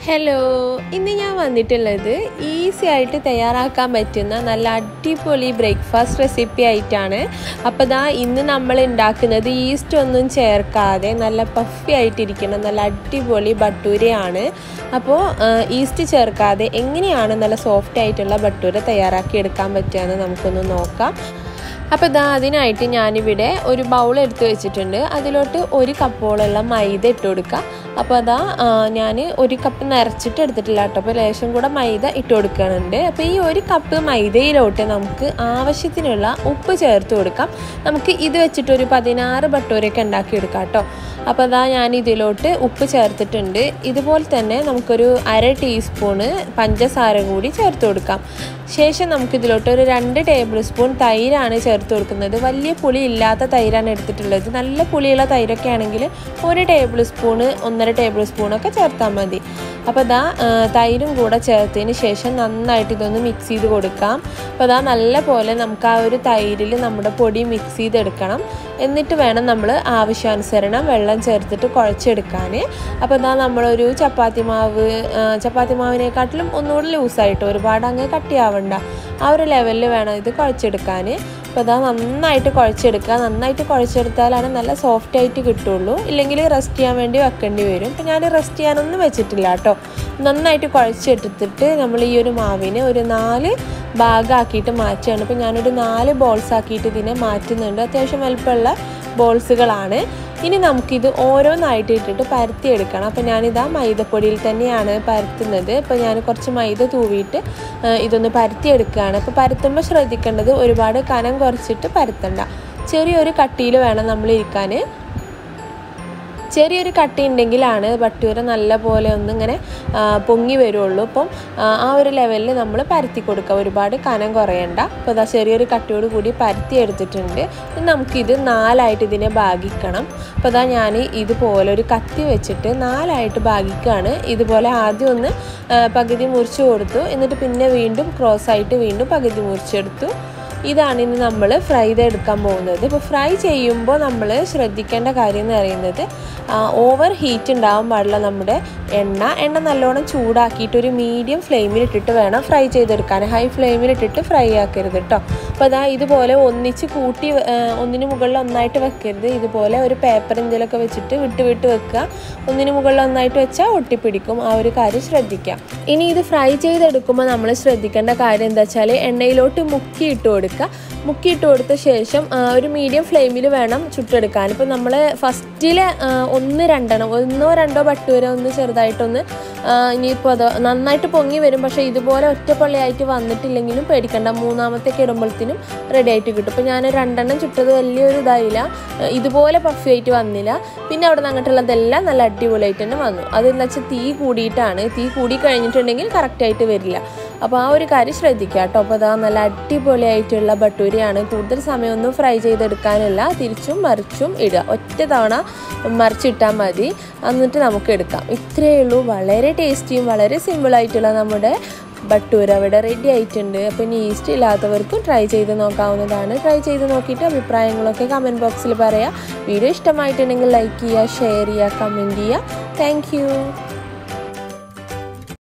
hello ഇന്ന് ഞാൻ വന്നിട്ടുള്ളത് ഈസി ആയിട്ട് തയ്യാറാക്കാൻ പറ്റുന്ന നല്ല അടിപൊളി ബ്രേക്ക്ഫാസ്റ്റ് റെസിപ്പി ആയിട്ടാണ് അപ്പോൾ ദാ ഇന്ന് നമ്മൾ ഉണ്ടാക്കുന്നത് ഈസ്റ്റ് ഒന്നും ചേർക്കാതെ നല്ല പഫി ആയിട്ടിരിക്കുന്ന നല്ല അടിപൊളി ബട്ടൂരയാണ് അപ്പോൾ ഈസ്റ്റ് ചേർക്കാതെ എങ്ങനെയാണ് നല്ല സോഫ്റ്റ് ആയിട്ടുള്ള ബട്ടൂര തയ്യാറാക്കി എടുക്കാൻ പറ്റുകയെന്ന് നമുക്കൊന്ന് നോക്കാം അപ്പോൾ ഇതാ അതിനായിട്ട് ഞാനിവിടെ ഒരു ബൗൾ എടുത്ത് വെച്ചിട്ടുണ്ട് അതിലോട്ട് ഒരു കപ്പോളം മൈദ ഇട്ട് കൊടുക്കുക അപ്പോൾ അതാ ഞാൻ ഒരു കപ്പ് നിറച്ചിട്ട് എടുത്തിട്ടില്ല കേട്ടോ അപ്പോൾ ലേശം കൂടെ മൈദ ഇട്ട് കൊടുക്കുന്നുണ്ട് അപ്പോൾ ഈ ഒരു കപ്പ് മൈദയിലോട്ട് നമുക്ക് ആവശ്യത്തിനുള്ള ഉപ്പ് ചേർത്ത് കൊടുക്കാം നമുക്ക് ഇത് വെച്ചിട്ട് ഒരു പതിനാറ് ബട്ടൂരയൊക്കെ ഉണ്ടാക്കിയെടുക്കാം കേട്ടോ അപ്പോൾ അതാ ഞാൻ ഇതിലോട്ട് ഉപ്പ് ചേർത്തിട്ടുണ്ട് ഇതുപോലെ തന്നെ നമുക്കൊരു അര ടീസ്പൂണ് പഞ്ചസാര കൂടി ചേർത്ത് കൊടുക്കാം ശേഷം നമുക്കിതിലോട്ട് ഒരു രണ്ട് ടേബിൾ സ്പൂൺ തൈരാണ് ചേർത്ത് കൊടുക്കുന്നത് വലിയ പുളി ഇല്ലാത്ത തൈരാണ് എടുത്തിട്ടുള്ളത് നല്ല പുളിയുള്ള തൈരൊക്കെ ആണെങ്കിൽ ഒരു ടേബിൾ സ്പൂണ് ഒന്നര ടേബിൾ സ്പൂണൊക്കെ ചേർത്താൽ മതി അപ്പോൾ ഇതാ തൈരും കൂടെ ചേർത്തതിന് ശേഷം നന്നായിട്ട് ഇതൊന്ന് മിക്സ് ചെയ്ത് കൊടുക്കാം അപ്പോൾ അതാ നല്ല പോലെ നമുക്ക് ആ ഒരു തൈരിൽ നമ്മുടെ പൊടി മിക്സ് ചെയ്തെടുക്കണം എന്നിട്ട് വേണം നമ്മൾ ആവശ്യാനുസരണം വെള്ളം ചേർത്തിട്ട് കുഴച്ചെടുക്കാൻ അപ്പോൾ ഇതാ നമ്മളൊരു ചപ്പാത്തി മാവ് ചപ്പാത്തി മാവിനെക്കാട്ടിലും ഒന്നുകൂടി ലൂസായിട്ട് ഒരുപാട് അങ്ങ് കട്ടിയാവണ്ട ആ ഒരു ലെവലിൽ വേണം ഇത് കുഴച്ചെടുക്കാൻ അപ്പോൾ അതാ നന്നായിട്ട് കുഴച്ചെടുക്കുക നന്നായിട്ട് കുഴച്ചെടുത്താലാണ് നല്ല സോഫ്റ്റ് ആയിട്ട് കിട്ടുള്ളൂ ഇല്ലെങ്കിൽ റെസ്റ്റ് ചെയ്യാൻ വേണ്ടി വെക്കേണ്ടി വരും അപ്പോൾ ഞാൻ റെസ്റ്റ് ചെയ്യാനൊന്നും വെച്ചിട്ടില്ല കേട്ടോ നന്നായിട്ട് കുഴച്ചെടുത്തിട്ട് നമ്മൾ ഈ ഒരു മാവിനെ ഒരു നാല് ഭാഗമാക്കിയിട്ട് മാറ്റുകയാണ് ഇപ്പോൾ ഞാനൊരു നാല് ബോൾസ് ആക്കിയിട്ട് ഇതിനെ മാറ്റുന്നുണ്ട് അത്യാവശ്യം വലുപ്പമുള്ള ബോൾസുകളാണ് ഇനി നമുക്കിത് ഓരോന്നായിട്ട് ഇട്ടിട്ട് പരത്തിയെടുക്കണം അപ്പോൾ ഞാനിതാ മൈദപ്പൊടിയിൽ തന്നെയാണ് പരത്തുന്നത് ഇപ്പോൾ ഞാൻ കുറച്ച് മൈദ തൂവിയിട്ട് ഇതൊന്ന് പരത്തിയെടുക്കുകയാണ് അപ്പോൾ പരത്തുമ്പോൾ ശ്രദ്ധിക്കേണ്ടത് ഒരുപാട് കനം കുറച്ചിട്ട് പരത്തണ്ട ചെറിയൊരു കട്ടിയിൽ വേണം നമ്മൾ ഇരിക്കാൻ ചെറിയൊരു കട്ടി ഉണ്ടെങ്കിലാണ് ബട്ടൂര നല്ല പോലെ ഒന്നിങ്ങനെ പൊങ്ങി വരുള്ളൂ അപ്പം ആ ഒരു ലെവലിൽ നമ്മൾ പരത്തി കൊടുക്കുക ഒരുപാട് കനം കുറയണ്ട അപ്പോൾ അതാ ചെറിയൊരു കട്ടിയോട് കൂടി പരത്തി എടുത്തിട്ടുണ്ട് നമുക്കിത് നാലായിട്ട് ഇതിനെ ഭാഗിക്കണം അപ്പോൾ അതാ ഞാൻ ഇതുപോലെ ഒരു കത്തി വെച്ചിട്ട് നാലായിട്ട് ഭാഗിക്കുകയാണ് ഇതുപോലെ ആദ്യം ഒന്ന് പകുതി മുറിച്ച് കൊടുത്തു എന്നിട്ട് പിന്നെ വീണ്ടും ക്രോസ് ആയിട്ട് വീണ്ടും പകുതി മുറിച്ചെടുത്തു ഇതാണ് ഇനി നമ്മൾ ഫ്രൈ ചെയ്തെടുക്കാൻ പോകുന്നത് ഇപ്പോൾ ഫ്രൈ ചെയ്യുമ്പോൾ നമ്മൾ ശ്രദ്ധിക്കേണ്ട കാര്യം എന്ന് പറയുന്നത് ഓവർ ഹീറ്റ് ഉണ്ടാവാൻ പാടില്ല നമ്മുടെ എണ്ണ എണ്ണ നല്ലോണം ചൂടാക്കിയിട്ട് ഒരു മീഡിയം ഫ്ലെയിമിൽ ഇട്ടിട്ട് വേണം ഫ്രൈ ചെയ്തെടുക്കാൻ ഹൈ ഫ്ലെയിമിൽ ഇട്ടിട്ട് ഫ്രൈ ആക്കരുത് കേട്ടോ അപ്പോൾ അതാ ഇതുപോലെ ഒന്നിച്ച് കൂട്ടി ഒന്നിന് മുകളിൽ ഒന്നായിട്ട് വെക്കരുത് ഇതുപോലെ ഒരു പേപ്പർ എന്തെങ്കിലുമൊക്കെ വെച്ചിട്ട് വിട്ട് വിട്ട് വെക്കുക ഒന്നിന് മുകളിൽ ഒന്നായിട്ട് വെച്ചാൽ ഒട്ടിപ്പിടിക്കും ആ ഒരു കാര്യം ശ്രദ്ധിക്കാം ഇനി ഇത് ഫ്രൈ ചെയ്തെടുക്കുമ്പോൾ നമ്മൾ ശ്രദ്ധിക്കേണ്ട കാര്യം എന്താ വെച്ചാൽ എണ്ണയിലോട്ട് മുക്കി ഇട്ട് കൊടുക്കുക മുക്കിയിട്ട് കൊടുത്ത ശേഷം ഒരു മീഡിയം ഫ്ലെയിമിൽ വേണം ചുട്ടെടുക്കാൻ ഇപ്പോൾ നമ്മൾ ഫസ്റ്റിൽ ഒന്ന് രണ്ടെണ്ണം ഒന്നോ രണ്ടോ ബട്ടൂര ഒന്ന് ചെറുതായിട്ടൊന്ന് ഇനിയിപ്പോൾ അത് നന്നായിട്ട് പൊങ്ങി വരും പക്ഷേ ഇതുപോലെ ഒറ്റപ്പള്ളിയായിട്ട് വന്നിട്ടില്ലെങ്കിലും പേടിക്കണ്ട മൂന്നാമത്തേക്ക് ഇടുമ്പോഴത്തേനും റെഡി ആയിട്ട് കിട്ടും ഇപ്പോൾ ഞാൻ രണ്ടെണ്ണം ചുട്ടത് വലിയൊരു ഇതായില്ല ഇതുപോലെ പഫി ആയിട്ട് വന്നില്ല പിന്നെ അവിടെ നിന്ന് അങ്ങോട്ടുള്ളതെല്ലാം നല്ല അടിപൊളിയായിട്ട് തന്നെ വന്നു അതെന്ന് വെച്ചാൽ തീ കൂടിയിട്ടാണ് തീ കൂടി കഴിഞ്ഞിട്ടുണ്ടെങ്കിൽ കറക്റ്റായിട്ട് വരില്ല അപ്പോൾ ആ ഒരു കാര്യം ശ്രദ്ധിക്കുക കേട്ടോ അപ്പോൾ അതാ നല്ല അടിപൊളിയായിട്ടുള്ള ബട്ടൂരിയാണ് കൂടുതൽ സമയമൊന്നും ഫ്രൈ ചെയ്തെടുക്കാനില്ല തിരിച്ചും മറിച്ചും ഇടുക ഒറ്റ തവണ മറിച്ചിട്ടാൽ മതി എന്നിട്ട് നമുക്ക് എടുക്കാം ഇത്രയേ ഉള്ളൂ വളരെ ടേസ്റ്റിയും വളരെ സിമ്പിളായിട്ടുള്ള നമ്മുടെ ബട്ടൂര ഇവിടെ റെഡി ആയിട്ടുണ്ട് അപ്പോൾ ഇനി ഈസ്റ്റ് ഇല്ലാത്തവർക്കും ട്രൈ ചെയ്ത് നോക്കാവുന്നതാണ് ട്രൈ ചെയ്ത് നോക്കിയിട്ട് അഭിപ്രായങ്ങളൊക്കെ കമൻറ്റ് ബോക്സിൽ പറയാം വീഡിയോ ഇഷ്ടമായിട്ടുണ്ടെങ്കിൽ ലൈക്ക് ചെയ്യുക ഷെയർ ചെയ്യുക കമൻറ്റ് ചെയ്യുക താങ്ക്